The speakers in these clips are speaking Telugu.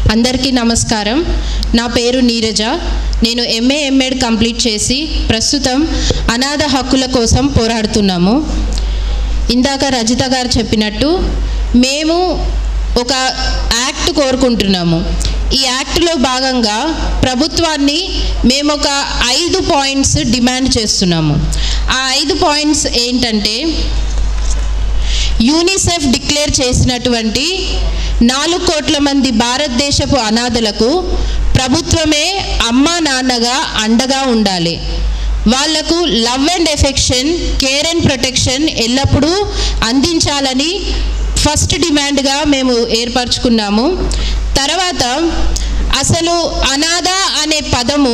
అందరికీ నమస్కారం నా పేరు నీరజ నేను ఎంఏ ఎంఎడ్ కంప్లీట్ చేసి ప్రస్తుతం అనాథ హక్కుల కోసం పోరాడుతున్నాము ఇందాక రజిత గారు చెప్పినట్టు మేము ఒక యాక్ట్ కోరుకుంటున్నాము ఈ యాక్ట్లో భాగంగా ప్రభుత్వాన్ని మేము ఒక ఐదు పాయింట్స్ డిమాండ్ చేస్తున్నాము ఆ ఐదు పాయింట్స్ ఏంటంటే యూనిసెఫ్ డిక్లేర్ చేసినటువంటి నాలుగు కోట్ల మంది భారతదేశపు అనాథలకు ప్రభుత్వమే అమ్మా నాన్నగా అండగా ఉండాలి వాళ్లకు love and affection care and protection ఎల్లప్పుడూ అందించాలని ఫస్ట్ డిమాండ్గా మేము ఏర్పరచుకున్నాము తర్వాత అసలు అనాథ అనే పదము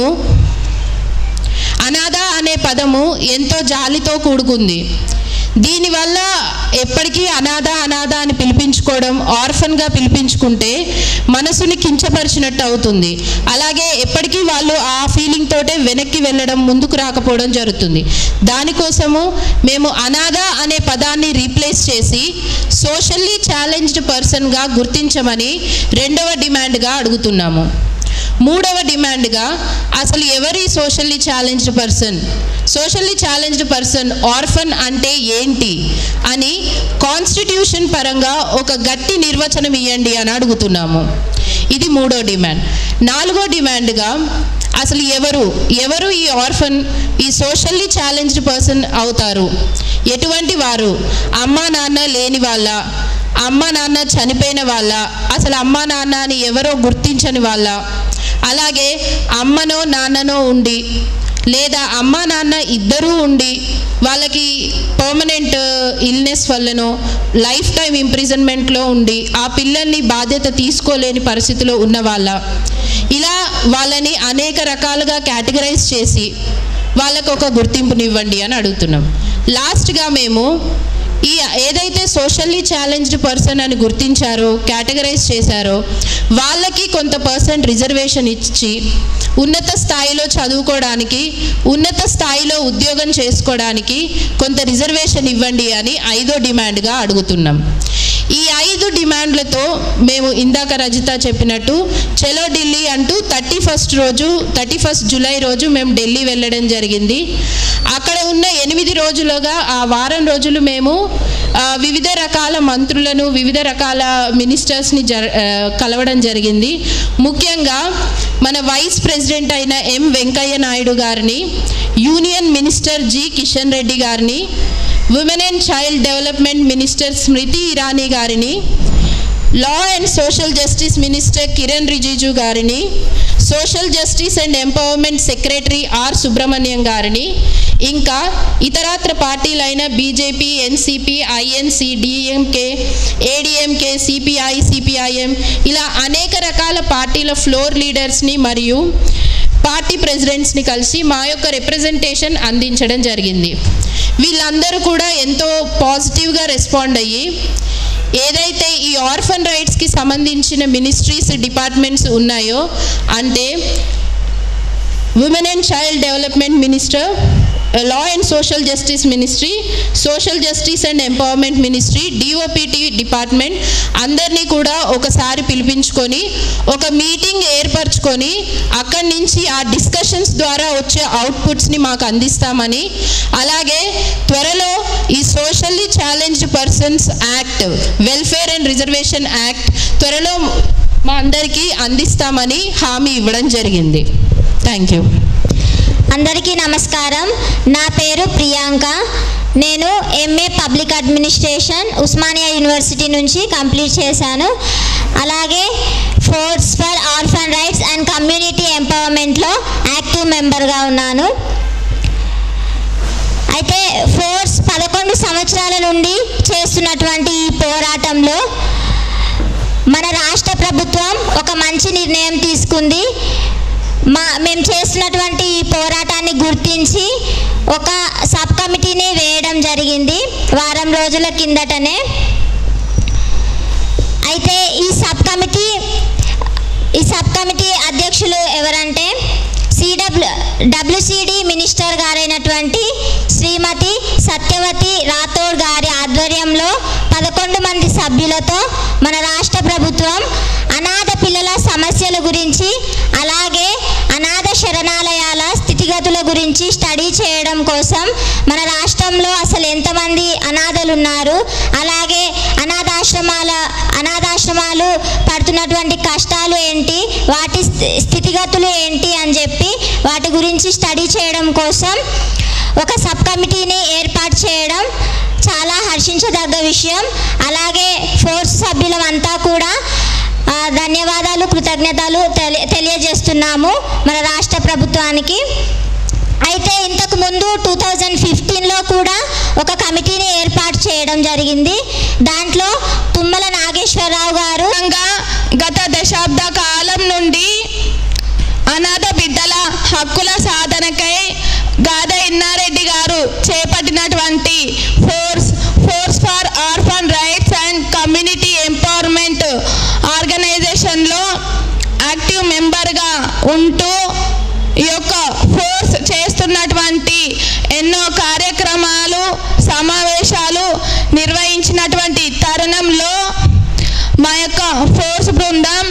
అనాథ అనే పదము ఎంతో జాలితో కూడుకుంది దీనివల్ల ఎప్పటికీ అనాథ అనాథ అని పిలిపించుకోవడం ఆర్ఫన్గా పిలిపించుకుంటే మనసుని కించపరిచినట్టు అవుతుంది అలాగే ఎప్పటికీ వాళ్ళు ఆ ఫీలింగ్ తోటే వెనక్కి వెళ్ళడం ముందుకు రాకపోవడం జరుగుతుంది దానికోసము మేము అనాథ అనే పదాన్ని రీప్లేస్ చేసి సోషల్లీ ఛాలెంజ్డ్ పర్సన్గా గుర్తించమని రెండవ డిమాండ్గా అడుగుతున్నాము మూడవ డిమాండ్గా అసలు ఎవరి socially challenged person socially challenged person orphan అంటే ఏంటి అని కాన్స్టిట్యూషన్ పరంగా ఒక గట్టి నిర్వచనం ఇవ్వండి అని అడుగుతున్నాము ఇది మూడో డిమాండ్ నాలుగో డిమాండ్గా అసలు ఎవరు ఎవరు ఈ ఆర్ఫన్ ఈ సోషల్లీ ఛాలెంజ్డ్ పర్సన్ అవుతారు ఎటువంటి వారు అమ్మా నాన్న లేని వాళ్ళ అమ్మ నాన్న చనిపోయిన వాళ్ళ అసలు అమ్మ నాన్న అని ఎవరో గుర్తించని వాళ్ళ అలాగే అమ్మనో నాన్ననో ఉండి లేదా అమ్మ నాన్న ఇద్దరూ ఉండి వాళ్ళకి పర్మనెంట్ ఇల్నెస్ వల్లనో లైఫ్ టైం ఇంప్రిజన్మెంట్లో ఉండి ఆ పిల్లల్ని బాధ్యత తీసుకోలేని పరిస్థితిలో ఉన్న వాళ్ళ ఇలా వాళ్ళని అనేక రకాలుగా కేటగరైజ్ చేసి వాళ్ళకు ఒక గుర్తింపునివ్వండి అని అడుగుతున్నాం లాస్ట్గా మేము ఈ ఏదైతే సోషల్లీ ఛాలెంజ్డ్ పర్సన్ అని గుర్తించారో కేటగరైజ్ చేశారో వాళ్ళకి కొంత పర్సెంట్ రిజర్వేషన్ ఇచ్చి ఉన్నత స్థాయిలో చదువుకోవడానికి ఉన్నత స్థాయిలో ఉద్యోగం చేసుకోవడానికి కొంత రిజర్వేషన్ ఇవ్వండి అని ఐదో డిమాండ్గా అడుగుతున్నాం ఈ ఐదు డిమాండ్లతో మేము ఇందాక రజిత చెప్పినట్టు చలో ఢిల్లీ అంటూ థర్టీ ఫస్ట్ రోజు థర్టీ ఫస్ట్ జూలై రోజు మేము ఢిల్లీ వెళ్ళడం జరిగింది అక్కడ ఉన్న ఎనిమిది రోజులుగా ఆ వారం రోజులు మేము ఆ, వివిధ రకాల మంత్రులను వివిధ రకాల మినిస్టర్స్ని జర ఆ, కలవడం జరిగింది ముఖ్యంగా మన వైస్ ప్రెసిడెంట్ అయిన ఎం వెంకయ్య నాయుడు గారిని union minister G Kishan Reddy గారిని women and child development minister Smriti Irani గారిని law and social justice minister Kiran Rijiju గారిని social justice and empowerment secretary R Subrahmanyam గారిని ఇంకా ఇతరాత్ర పార్టీలైన BJP NCP INC DMK ADMK CPI CPIM ఇలా అనేక రకాల పార్టీల ఫ్లోర్ లీడర్స్ని మరియు పార్టీ ప్రెసిడెంట్స్ని కలిసి మా యొక్క రిప్రజెంటేషన్ అందించడం జరిగింది వీళ్ళందరూ కూడా ఎంతో పాజిటివ్గా రెస్పాండ్ అయ్యి ఏదైతే ఈ ఆర్ఫన్ రైట్స్కి సంబంధించిన మినిస్ట్రీస్ డిపార్ట్మెంట్స్ ఉన్నాయో అంటే women and child development minister law and social justice ministry social justice and empowerment ministry DOPT department అందరినీ కూడా ఒకసారి పిలిపించుకొని ఒక మీటింగ్ ఏర్పరచుకొని అక్కడి నుంచి ఆ డిస్కషన్స్ ద్వారా వచ్చే అవుట్పుట్స్ని మాకు అందిస్తామని అలాగే త్వరలో ఈ socially challenged persons act welfare and reservation act త్వరలో మా అందరికీ అందిస్తామని హామీ ఇవ్వడం జరిగింది థ్యాంక్ యూ అందరికీ నమస్కారం నా పేరు ప్రియాంక నేను MA public administration Osmania university నుంచి కంప్లీట్ చేశాను అలాగే force for orphan rights and community ఎంపవర్మెంట్లో యాక్టివ్ మెంబర్గా ఉన్నాను అయితే ఫోర్స్ పదకొండు సంవత్సరాల నుండి చేస్తున్నటువంటి ఈ పోరాటంలో మన రాష్ట్ర ప్రభుత్వం ఒక మంచి నిర్ణయం తీసుకుంది మా మేము చేస్తున్నటువంటి ఈ పోరాటాన్ని గుర్తించి ఒక సబ్ కమిటీని వేయడం జరిగింది వారం రోజుల కిందటనే అయితే ఈ సబ్ కమిటీ ఈ సబ్ కమిటీ అధ్యక్షులు ఎవరంటే సిడబ్ల్యూ డబ్ల్యూసిడి మినిస్టర్ గారైనటువంటి శ్రీమతి సత్యవతి రాథోడ్ గారి ఆధ్వర్యంలో పదకొండు మంది సభ్యులతో మన రాష్ట్ర ప్రభుత్వం అనాథ పిల్లల సమస్య అనాథలు ఉన్నారు అలాగే అనాథాశ్రమాల అనాథాశ్రమాలు పడుతున్నటువంటి కష్టాలు ఏంటి వాటి స్థి- స్థితిగతులు ఏంటి అని చెప్పి వాటి గురించి స్టడీ చేయడం కోసం ఒక సబ్ కమిటీని ఏర్పాటు చేయడం చాలా హర్షించదగ్గ విషయం అలాగే ఫోర్స్ సభ్యులమంతా కూడా ఆ, ధన్యవాదాలు కృతజ్ఞతలు తెలి తెలియజేస్తున్నాము మన రాష్ట్ర ప్రభుత్వానికి అయితే ఇంతకు ముందు టూ థౌజండ్ ఫిఫ్టీన్లో కూడా ఒక కమిటీని ఏర్పాటు చేయడం జరిగింది దాంట్లో తుమ్మల నాగేశ్వరరావు గారు విధంగా గత దశాబ్ద కాలం నుండి అనాథ బిడ్డల హక్కుల సాధనకై గాద ఇన్నారెడ్డి గారు చేపట్టినటువంటి force force for orphan rights and community empowerment ఆర్గనైజేషన్లో యాక్టివ్ మెంబర్గా ఉంటూ ఈ యొక్క ఫోర్స్ చేస్తున్నటువంటి ఎన్నో కార్యక్రమాలు సమావేశాలు నిర్వహించినటువంటి తరుణంలో మా యొక్క ఫోర్స్ బృందం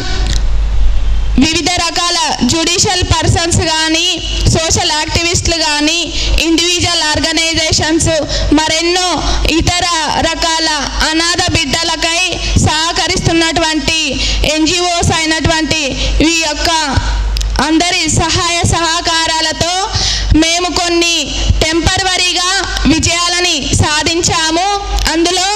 వివిధ రకాల జ్యుడిషియల్ పర్సన్స్ కానీ సోషల్ యాక్టివిస్టులు కానీ ఇండివిజువల్ ఆర్గనైజేషన్స్ మరెన్నో ఇతర రకాల అనాథ బిడ్డలకై సహకరిస్తున్నటువంటి ఎన్జిఓస్ అయినటువంటి ఈ యొక్క అందరి సహాయ సహకారాలతో మేము కొన్ని టెంపరవరీగా విజయాలని సాధించాము అందులో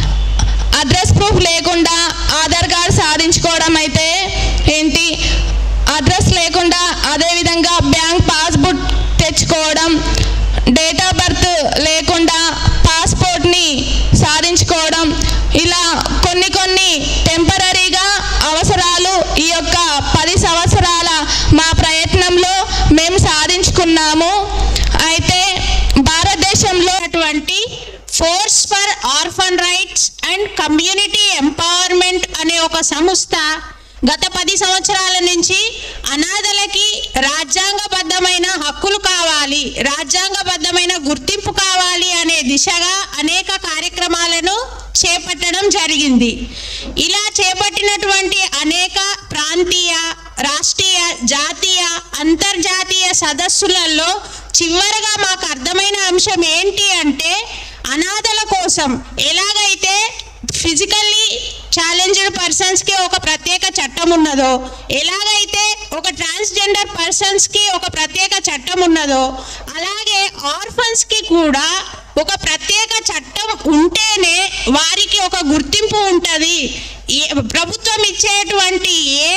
అడ్రస్ ప్రూఫ్ లేకుండా ఆధార్ కార్డ్ సాధించుకోవడం అయితే ఏంటి అడ్రస్ లేకుండా అదేవిధంగా బ్యాంక్ పాస్బుక్ తెచ్చుకోవడం డేట్ ఆఫ్ బర్త్ లేకుండా పాస్పోర్ట్ని సాధించుకోవడం ఇలా కొన్ని కొన్ని టెంపరీగా అవసరాలు ఈ యొక్క పది సంవత్సరాల మా ప్రయత్నంలో మేము సాధించుకున్నాము అయితే భారతదేశంలో అటువంటి force for orphan rights and community empowerment అనే ఒక సంస్థ గత పది సంవత్సరాల నుంచి అనాథలకి రాజ్యాంగబద్ధమైన హక్కులు కావాలి రాజ్యాంగబద్ధమైన గుర్తింపు కావాలి అనే దిశగా అనేక కార్యక్రమాలను చేపట్టడం జరిగింది ఇలా చేపట్టినటువంటి అనేక ప్రాంతీయ రాష్ట్రీయ జాతీయ అంతర్జాతీయ సదస్సులలో చివరగా మాకు అర్థమైన అంశం ఏంటి అంటే అనాథల కోసం ఎలాగైతే ఫిజికల్లీ ఛాలెంజ్డ్ పర్సన్స్కి ఒక ప్రత్యేక చట్టం ఉన్నదో ఎలాగైతే ఒక ట్రాన్స్జెండర్ పర్సన్స్కి ఒక ప్రత్యేక చట్టం ఉన్నదో అలాగే ఆర్ఫన్స్కి కూడా ఒక ప్రత్యేక చట్టం ఉంటేనే వారికి ఒక గుర్తింపు ఉంటుంది ప్రభుత్వం ఇచ్చేటువంటి ఏ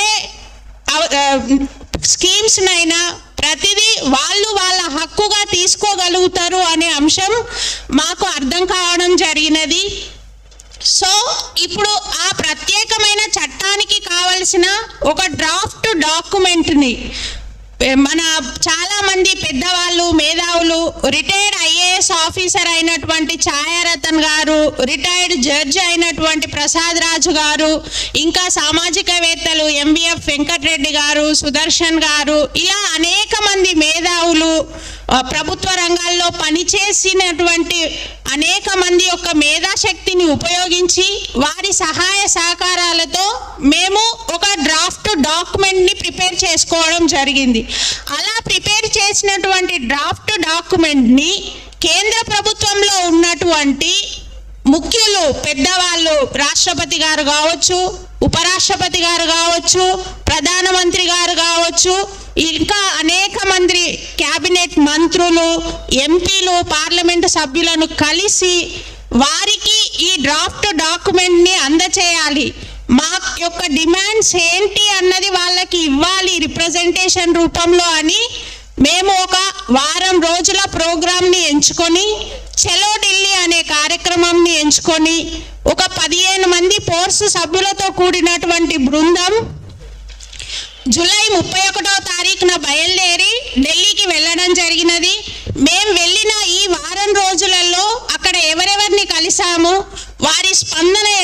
స్కీమ్స్ నైనా ప్రతిదీ వాళ్ళు వాళ్ళ హక్కుగా తీసుకోగలుగుతారు అనే అంశం మాకు అర్థం కావడం జరిగినది సో ఇప్పుడు ఆ ప్రత్యేకమైన చట్టానికి కావలసిన ఒక డ్రాఫ్ట్ డాక్యుమెంట్ని మన చాలా మంది పెద్దవాళ్ళు మేధావులు రిటైర్డ్ ఐఏఎస్ ఆఫీసర్ అయినటువంటి ఛాయారతన్ గారు రిటైర్డ్ జడ్జి అయినటువంటి ప్రసాద్ రాజు గారు ఇంకా సామాజికవేత్తలు ఎంవిఎఫ్ వెంకటరెడ్డి గారు సుదర్శన్ గారు ఇలా అనేక మంది మేధావులు ఆ, ప్రభుత్వ రంగాల్లో పనిచేసినటువంటి అనేక మంది యొక్క మేధాశక్తిని ఉపయోగించి వారి సహాయ సహకారాలతో మేము ఒక డ్రాఫ్ట్ డాక్యుమెంట్ని ప్రిపేర్ చేసుకోవడం జరిగింది అలా ప్రిపేర్ చేసినటువంటి డ్రాఫ్ట్ డాక్యుమెంట్ని కేంద్ర ప్రభుత్వంలో ఉన్నటువంటి ముఖ్యులు పెద్దవాళ్ళు రాష్ట్రపతి గారు కావచ్చు ఉపరాష్ట్రపతి గారు కావచ్చు ప్రధానమంత్రి గారు కావచ్చు ఇంకా అనేక మంది క్యాబినెట్ మంత్రులు ఎంపీలు పార్లమెంటు సభ్యులను కలిసి వారికి ఈ డ్రాఫ్ట్ డాక్యుమెంట్ని అందచేయాలి మా యొక్క డిమాండ్స్ ఏంటి అన్నది వాళ్ళకి ఇవ్వాలి రిప్రజెంటేషన్ రూపంలో అని మేము ఒక వారం రోజుల ప్రోగ్రామ్ని ఎంచుకొని చలో ఢిల్లీ అనే కార్యక్రమంని ఎంచుకొని ఒక పదిహేను మంది పోర్సు సభ్యులతో కూడినటువంటి బృందం జూలై ముప్పై ఒకటో తారీఖున బయలుదేరి ఢిల్లీకి వెళ్ళడం జరిగినది మేము వెళ్ళిన ఈ వారం రోజులలో అక్కడ ఎవరెవరిని కలిసాము వారి స్పందన